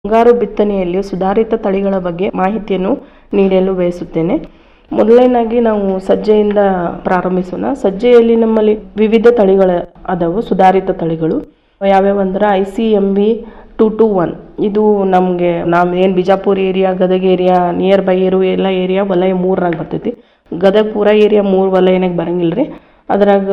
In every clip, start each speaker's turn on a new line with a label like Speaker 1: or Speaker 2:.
Speaker 1: ಮುಂಗಾರು ಬಿತ್ತನೆಯಲ್ಲಿ ಸುಧಾರಿತ ತಳಿಗಳ ಬಗ್ಗೆ ಮಾಹಿತಿಯನ್ನು ನೀಡಲು ಬಯಸುತ್ತೇನೆ ಮೊದಲನೇದಾಗಿ ನಾವು ಸಜ್ಜೆಯಿಂದ ಪ್ರಾರಂಭಿಸೋಣ ಸಜ್ಜೆಯಲ್ಲಿ ನಮ್ಮಲ್ಲಿ ವಿವಿಧ ತಳಿಗಳ ಅದಾವು ಸುಧಾರಿತ ತಳಿಗಳು ಯಾವ್ಯಾವ ಅಂದ್ರೆ I C M V two two one ಇದು ನಮಗೆ ನಾವು ಏನು Bijapur area Gadag area nearby ಇರೋ ಎಲ್ಲ ಏರಿಯಾ ವಲಯ ಮೂರರಾಗ ಬರ್ತೈತಿ ಗದಗ ಪೂರ ಏರಿಯಾ ಮೂರು ವಲಯನಾಗ ಬರಂಗಿಲ್ಲ ರೀ ಅದ್ರಾಗ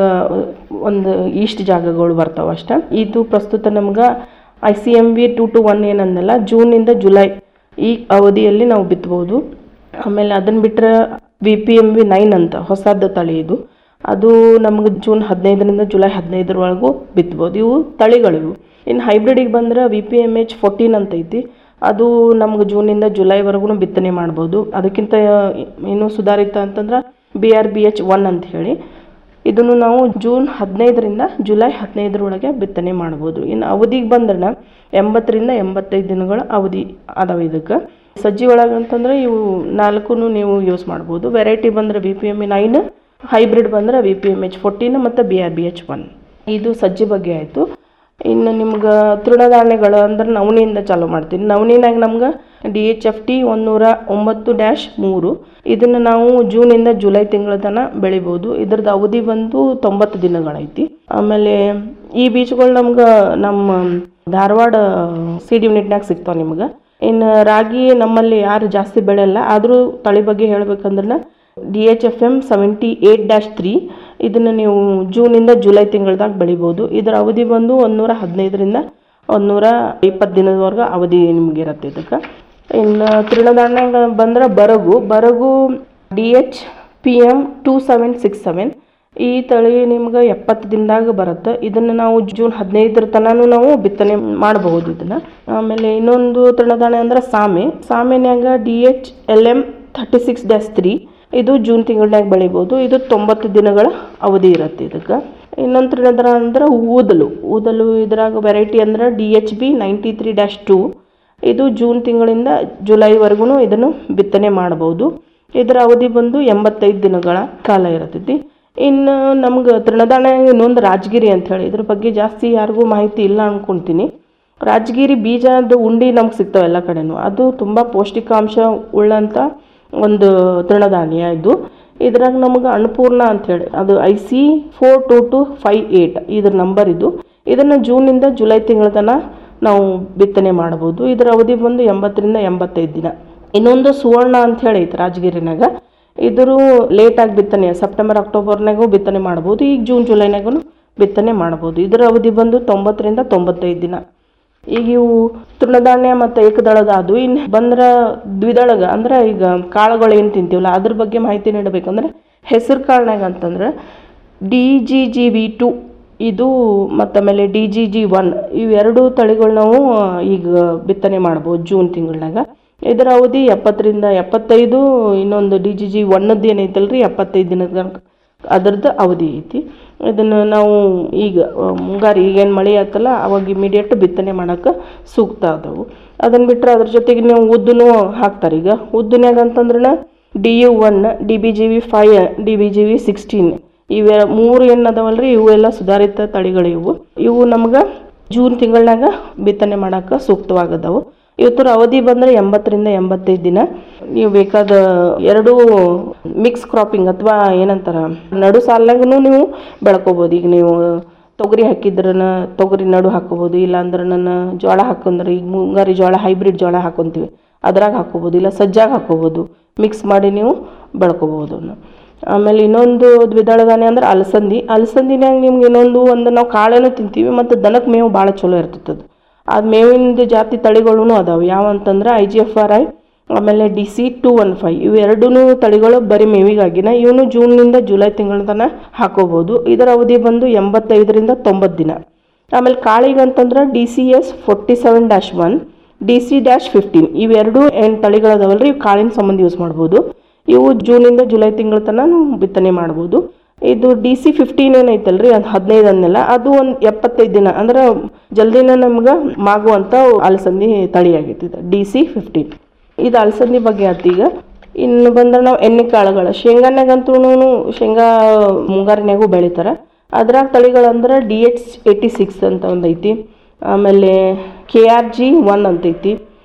Speaker 1: ಒಂದು ಈಸ್ಟ್ ಜಾಗಗಳು ಬರ್ತಾವೆ ಅಷ್ಟೇ ಇದು ಪ್ರಸ್ತುತ ನಮ್ಗೆ I C M V two two one ಏನಂದಲ್ಲ ಜೂನಿಂದ ಜುಲೈ ಈ ಅವಧಿಯಲ್ಲಿ ನಾವು ಬಿತ್ತಬಹುದು ಆಮೇಲೆ ಅದನ್ನು ಬಿಟ್ಟರೆ V P M V nine ಅಂತ ಹೊಸದು ತಳಿ ಇದು ಅದು ನಮ್ಗೆ ಜೂನ್ ಹದಿನೈದರಿಂದ ಜುಲೈ ಹದಿನೈದರವರೆಗೂ ಬಿತ್ಬೋದು ಇವು ತಳಿಗಳಿವು ಇನ್ನು ಹೈಬ್ರಿಡಿಗೆ ಬಂದ್ರೆ V P M H fourteen ಅಂತ ಐತಿ ಅದು ನಮ್ಗೆ ಜೂನಿಂದ ಜುಲೈವರೆಗೂ ಬಿತ್ತನೆ ಮಾಡ್ಬೋದು ಅದಕ್ಕಿಂತ ಇನ್ನೂ ಸುಧಾರಿತ ಅಂತಂದ್ರೆ B R B H one ಅಂತ ಹೇಳಿ ಇದನ್ನು ನಾವು ಜೂನ್ ಹದಿನೈದರಿಂದ ಜುಲೈ ಹದಿನೈದರೊಳಗೆ ಬಿತ್ತನೆ ಮಾಡ್ಬೋದು ಇನ್ನು ಅವಧಿಗೆ ಬಂದ್ರೆ ಎಂಬತ್ತರಿಂದ ಎಂಬತ್ತೈದು ದಿನಗಳ ಅವಧಿ ಅದಾವೆ ಇದಕ್ಕೆ ಸಜ್ಜಿ ಒಳಗೆ ಅಂತಂದ್ರೆ ಇವು ನಾಲ್ಕು ನೀವು ಯೂಸ್ ಮಾಡ್ಬೋದು ವೆರೈಟಿ ಬಂದರೆ B P M nine hybrid ಬಂದ್ರೆ V P M H fourteen ಮತ್ತು B R B H one ಇದು ಸಜ್ಜಿ ಬಗ್ಗೆ ಆಯಿತು ಇನ್ನು ನಿಮ್ಗೆ ತೃಣಧಾನ್ಯಗಳು ಅಂದ್ರೆ ನವಣಿಯಿಂದ ಚಾಲೂ ಮಾಡ್ತೀನಿ ನವಣಿನಾಗ ನಮ್ಗೆ ಡಿ ಎಚ್ ಎಫ್ ಟಿ ಒಂದೂರ ಒಂಬತ್ತು ಡ್ಯಾಶ್ ಮೂರು ಇದನ್ನು ನಾವು ಜೂನಿಂದ ಜುಲೈ ತಿಂಗಳ ತನಕ ಬೆಳಿಬೋದು ಇದ್ರದ್ದು ಅವಧಿ ಬಂದು ತೊಂಬತ್ತು ದಿನಗಳೈತಿ ಆಮೇಲೆ ಈ ಬೀಜಗಳು ನಮ್ಗೆ ನಮ್ಮ ಧಾರವಾಡ ಸೀಡ್ ಯೂನಿಟ್ನಾಗ ಸಿಗ್ತಾವೆ ನಿಮ್ಗೆ ಇನ್ನು ರಾಗಿ ನಮ್ಮಲ್ಲಿ ಯಾರು ಜಾಸ್ತಿ ಬೆಳೆಯಲ್ಲ ಆದರೂ ತಳಿ ಬಗ್ಗೆ ಹೇಳ್ಬೇಕಂದ್ರೆ D H F M seventy eight dash three ಇದನ್ನು ನೀವು ಜೂನಿಂದ ಜುಲೈ ತಿಂಗಳದಾಗ ಬೆಳಿಬೋದು ಇದರ ಅವಧಿ ಬಂದು ಒಂದೂರ ಹದಿನೈದರಿಂದ ಒಂದೂರ ಇಪ್ಪತ್ತು ದಿನದವರೆಗೆ ಅವಧಿ ನಿಮ್ಗೆ ಇರುತ್ತೆ ಇದಕ್ಕೆ ಇನ್ನು ತೃಣಧಾನ್ಯ ಬಂದ್ರೆ ಬರಗು ಬರಗು D H P M two seven six seven ಈ ತಳಿ ನಿಮ್ಗೆ ಎಪ್ಪತ್ತು ದಿನದಾಗ ಬರುತ್ತೆ ಇದನ್ನು ನಾವು ಜೂನ್ ಹದಿನೈದರ ತನಕ ನಾವು ಬಿತ್ತನೆ ಮಾಡಬಹುದು ಇದನ್ನು ಆಮೇಲೆ ಇನ್ನೊಂದು ತೃಣಧಾನ್ಯ ಅಂದ್ರೆ ಸಾಮೆ ಸಾಮೆನ್ಯಾಗ D H L M thirty six dash three ಇದು ಜೂನ್ ತಿಂಗಳನ್ಯಾಗ ಬೆಳಿಬೋದು ಇದು ತೊಂಬತ್ತು ದಿನಗಳ ಅವಧಿ ಇರುತ್ತೆ ಇದಕ್ಕೆ ಇನ್ನೊಂದು ತೃಣಧಾನ್ಯ ಅಂದ್ರೆ ಊದಲು ಊದಲು ಇದ್ರಾಗ ವೆರೈಟಿ ಅಂದ್ರೆ D H B ninety three dash two ಇದು ಜೂನ್ ತಿಂಗಳಿಂದ ಜುಲೈವರೆಗೂ ಇದನ್ನು ಬಿತ್ತನೆ ಮಾಡ್ಬೋದು ಇದರ ಅವಧಿ ಬಂದು ಎಂಬತ್ತೈದು ದಿನಗಳ ಕಾಲ ಇರ್ತೈತಿ ಇನ್ನು ನಮ್ಗೆ ತೃಣಧಾನ್ಯ ಇನ್ನೊಂದು ರಾಜಗಿರಿ ಅಂತ ಹೇಳಿ ಇದ್ರ ಬಗ್ಗೆ ಜಾಸ್ತಿ ಯಾರಿಗೂ ಮಾಹಿತಿ ಇಲ್ಲ ಅನ್ಕೊಂತೀನಿ ರಾಜಗಿರಿ ಬೀಜದ ಉಂಡಿ ನಮ್ಗೆ ಸಿಗ್ತಾವೆ ಎಲ್ಲ ಕಡೆನೂ ಅದು ತುಂಬ ಪೌಷ್ಟಿಕಾಂಶ ಉಳ್ಳಂಥ ಒಂದು ತೃಣಧಾನ್ಯ ಇದು ಇದ್ರಾಗ ನಮ್ಗೆ ಅನ್ನಪೂರ್ಣ ಅಂಥೇಳಿ ಅದು I C four two two five eight ಇದ್ರ ನಂಬರ್ ಇದು ಇದನ್ನು ಜೂನಿಂದ ಜುಲೈ ತಿಂಗಳ ತನಕ ನಾವು ಬಿತ್ತನೆ ಮಾಡ್ಬೋದು ಇದರ ಅವಧಿ ಬಂದು ಎಂಬತ್ತರಿಂದ ಎಂಬತ್ತೈದು ದಿನ ಇನ್ನೊಂದು ಸುವರ್ಣ ಅಂತ ಹೇಳಿ ಐತೆ ರಾಜಗಿರಿನಾಗ ಇದರೂ ಲೇಟಾಗಿ ಬಿತ್ತನೆ ಸೆಪ್ಟೆಂಬರ್ ಅಕ್ಟೋಬರ್ನಾಗೂ ಬಿತ್ತನೆ ಮಾಡ್ಬೋದು ಈಗ ಜೂನ್ ಜುಲೈನಾಗೂ ಬಿತ್ತನೆ ಮಾಡ್ಬೋದು ಇದರ ಅವಧಿ ಬಂದು ತೊಂಬತ್ತರಿಂದ ತೊಂಬತ್ತೈದು ದಿನ ಈಗ ಇವು ತೃಣಧಾನ್ಯ ಮತ್ತು ಏಕದಳದ ಅದು ಇನ್ನು ಬಂದ್ರೆ ದ್ವಿದಳಗ ಅಂದ್ರೆ ಈಗ ಕಾಳುಗಳು ಏನು ತಿಂತೀವಲ್ಲ ಅದ್ರ ಬಗ್ಗೆ ಮಾಹಿತಿ ನೀಡಬೇಕಂದ್ರೆ ಹೆಸರು ಕಾಳ್ನಾಗ ಅಂತಂದ್ರೆ D G G V two ಇದು ಮತ್ತು ಆಮೇಲೆ ಡಿ ಜಿ ಜಿ ಒನ್ ಇವೆರಡು ತಳಿಗಳು ನಾವು ಈಗ ಬಿತ್ತನೆ ಮಾಡ್ಬೋದು ಜೂನ್ ತಿಂಗಳಾಗ ಇದರ ಅವಧಿ ಎಪ್ಪತ್ತರಿಂದ ಎಪ್ಪತ್ತೈದು ಇನ್ನೊಂದು ಡಿ ಜಿ ಜಿ ಒನ್ನದ್ದು ಏನೈತಲ್ಲ ರೀ ಎಪ್ಪತ್ತೈದು ದಿನದ ತನಕ ಅದರದ್ದು ಅವಧಿ ಐತಿ ಇದನ್ನು ನಾವು ಈಗ ಆ, ಮುಂಗಾರು ಈಗೇನು ಮಳೆ ಆಯ್ತಲ್ಲ ಅವಾಗ ಇಮಿಡಿಯೇಟ್ ಬಿತ್ತನೆ ಮಾಡೋಕೆ ಸೂಕ್ತ ಅದಾವು ಅದನ್ನು ಬಿಟ್ಟರೆ ಅದ್ರ ಜೊತೆಗೆ ನೀವು ಉದ್ದೂ ಹಾಕ್ತಾರೆ ಈಗ ಉದ್ದನ್ಯಾಗ ಅಂತಂದ್ರೆ D U one D B G V five D B G V sixteen ಇವೆ ಮೂರು ಏನು ಅದಾವಲ್ಲ ರೀ ಇವು ಎಲ್ಲ ಸುಧಾರಿತ ತಳಿಗಳು ಇವು ಇವು ನಮ್ಗೆ ಜೂನ್ ತಿಂಗಳಾಗ ಬಿತ್ತನೆ ಮಾಡೋಕೆ ಸೂಕ್ತವಾಗದವು ಇವತ್ತರ ಅವಧಿ ಬಂದರೆ ಎಂಬತ್ತರಿಂದ ಎಂಬತ್ತೈದು ದಿನ ನೀವು ಬೇಕಾದ ಎರಡು ಮಿಕ್ಸ್ ಕ್ರಾಪಿಂಗ್ ಅಥವಾ ಏನಂತಾರ ನಡು ಸಾಲ್ನಾಗೂ ನೀವು ಬೆಳ್ಕೊಬೋದು ಈಗ ನೀವು ತೊಗರಿ ಹಾಕಿದ್ರನ ತೊಗರಿ ನಡು ಹಾಕೋಬೋದು ಇಲ್ಲ ಅಂದ್ರೆ ನನ್ನ ಜೋಳ ಹಾಕೊಂಡ್ರೆ ಈಗ ಮುಂಗಾರಿ ಜೋಳ ಹೈಬ್ರಿಡ್ ಜೋಳ ಹಾಕೊತೀವಿ ಅದ್ರಾಗ ಹಾಕೋಬೋದು ಇಲ್ಲ ಸಜ್ಜಾಗ ಹಾಕೋಬೋದು ಮಿಕ್ಸ್ ಮಾಡಿ ನೀವು ಬೆಳ್ಕೊಬೋದು ಅವನ್ನ ಆಮೇಲೆ ಇನ್ನೊಂದು ದ್ವಿದಳ ಧಾನ್ಯ ಅಂದ್ರೆ ಅಲಸಂದಿ ಅಲಸಂದಿನಾಗ ನಿಮ್ಗೆ ಇನ್ನೊಂದು ಒಂದು ನಾವು ಕಾಳೇನು ತಿಂತೀವಿ ಮತ್ತು ದನಕ್ಕೆ ಮೇವು ಭಾಳ ಚಲೋ ಇರ್ತೈತೆ ಅದು ಅದು ಮೇವಿಂದ ಜಾತಿ ತಳಿಗಳೂ ಅದಾವೆ ಯಾವ ಅಂತಂದ್ರೆ I G F R I ಆಮೇಲೆ D C two one five ಇವೆರಡೂ ತಳಿಗಳು ಬರೀ ಮೇವಿಗಾಗಿನ ಇವನು ಜೂನ್ನಿಂದ ಜುಲೈ ತಿಂಗಳ ತನಕ ಹಾಕೋಬೋದು ಇದರ ಅವಧಿ ಬಂದು ಎಂಬತ್ತೈದರಿಂದ ತೊಂಬತ್ತು ದಿನ ಆಮೇಲೆ ಕಾಳಿಗೆ ಅಂತಂದ್ರೆ D C S forty seven dash one D C dash fifteen ಇವೆರಡು ಏನು ತಳಿಗಳದಾವಲ್ಲ ರೀ ಕಾಳಿನ ಸಂಬಂಧ ಯೂಸ್ ಮಾಡ್ಬೋದು ಇವು ಜೂನಿಂದ ಜುಲೈ ತಿಂಗಳ ತನಕ ನಾವು ಬಿತ್ತನೆ ಮಾಡ್ಬೋದು ಇದು ಡಿ ಸಿ ಫಿಫ್ಟೀನ್ ಏನೈತಲ್ಲ ರೀ ಅದು ಹದಿನೈದು ಅಂದೆಲ್ಲ ಅದು ಒಂದು ಎಪ್ಪತ್ತೈದು ದಿನ ಅಂದ್ರೆ ಜಲ್ದಿನ ನಮ್ಗೆ ಮಾಗುವಂಥ ಅಲಸಂದಿ ತಳಿ ಆಗೈತಿ ಇದು ಡಿ ಸಿ ಫಿಫ್ಟೀನ್ ಇದು ಅಲಸಂದಿ ಬಗ್ಗೆ ಆಯ್ತು ಈಗ ಇನ್ನು ಬಂದ್ರೆ ನಾವು ಎಣ್ಣೆ ಕಾಳುಗಳು ಶೇಂಗಾನ್ಯಾಗಂತೂ ಶೇಂಗಾ ಮುಂಗಾರಿನಾಗೂ ಬೆಳಿತಾರೆ ಅದ್ರಾಗ ತಳಿಗಳಂದ್ರೆ ಡಿ ಎಚ್ ಏಯ್ಟಿ ಸಿಕ್ಸ್ ಅಂತ ಒಂದು ಐತಿ ಆಮೇಲೆ ಕೆ ಆರ್ ಜಿ ಒನ್ ಅಂತ ಐತಿ